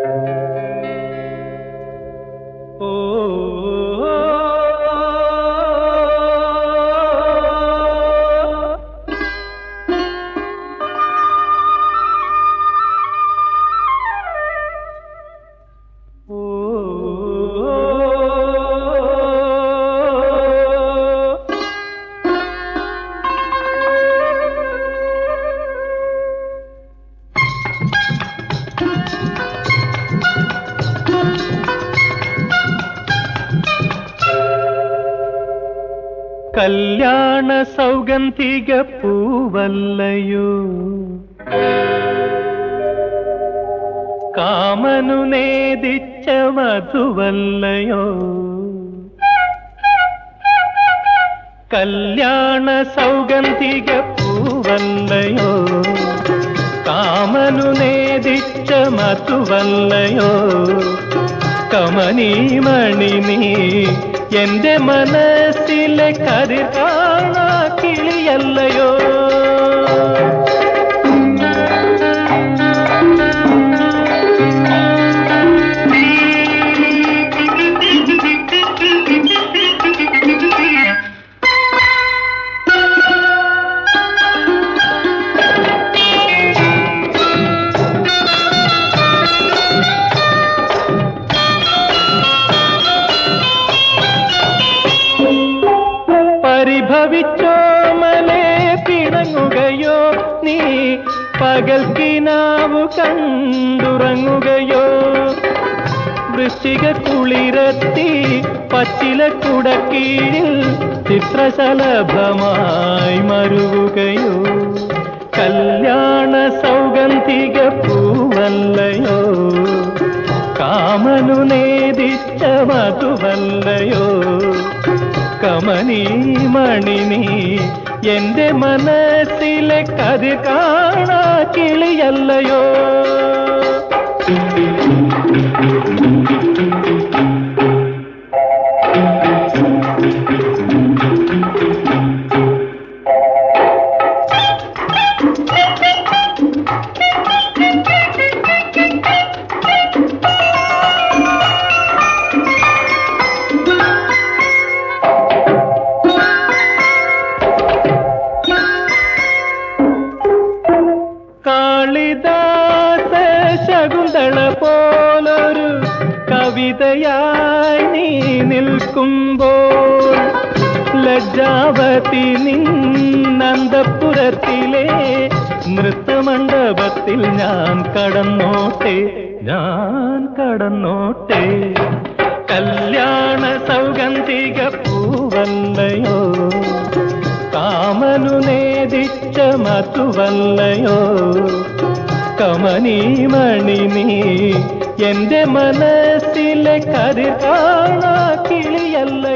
ഓ കല്യാണ സൗഗന്ധിക പൂവല്ലയോ കാമനു നേദിച്ച മധുവല്ലയോ കല്യാണ സൗഗന്ധിക പൂവല്ലയോ കാമനു നേദിച്ച മധുവല്ലയോ കമനീമണി നീ എന്റെ മനസ്സിലെ കതിർ കാണാ കിളിയല്ലയോ പരിഭവിച്ചോ മലേ പിണങ്ങുകയോ നീ പകൽക്കിനാവു കണ്ടുറങ്ങുകയോ വൃശ്ചിക കുളിരത്തി പച്ചില കുടക്കീഴിൽ ചിത്രശലഭമായി മരുവുകയോ കല്യാണ സൗഗന്ധിക പൂവല്ലയോ കാമനു നേദിച്ച മധുവല്ലയോ കമനീ മണി നീ എന്റെ മനസ്സിലെ കതി കാണാ കിളിയല്ലയോ കാളിദാസ ശകുന്തള പോലൊരു കവിതയായി നീ നിൽക്കുമ്പോൾ ലജ്ജാവതി നിന്നന്തപുരത്തിലെ നൃത്തമണ്ഡപത്തിൽ ഞാൻ കടന്നോട്ടെ ഞാൻ കടന്നോട്ടെ കല്യാണ സൗഗന്ധിക പൂവല്ലയോ കാമനു നേദിച്ച മധുവല്ലയോ കമനീമണി നീ എന്റെ മനസ്സിലെ കരി കാണാ കിളിയല്ല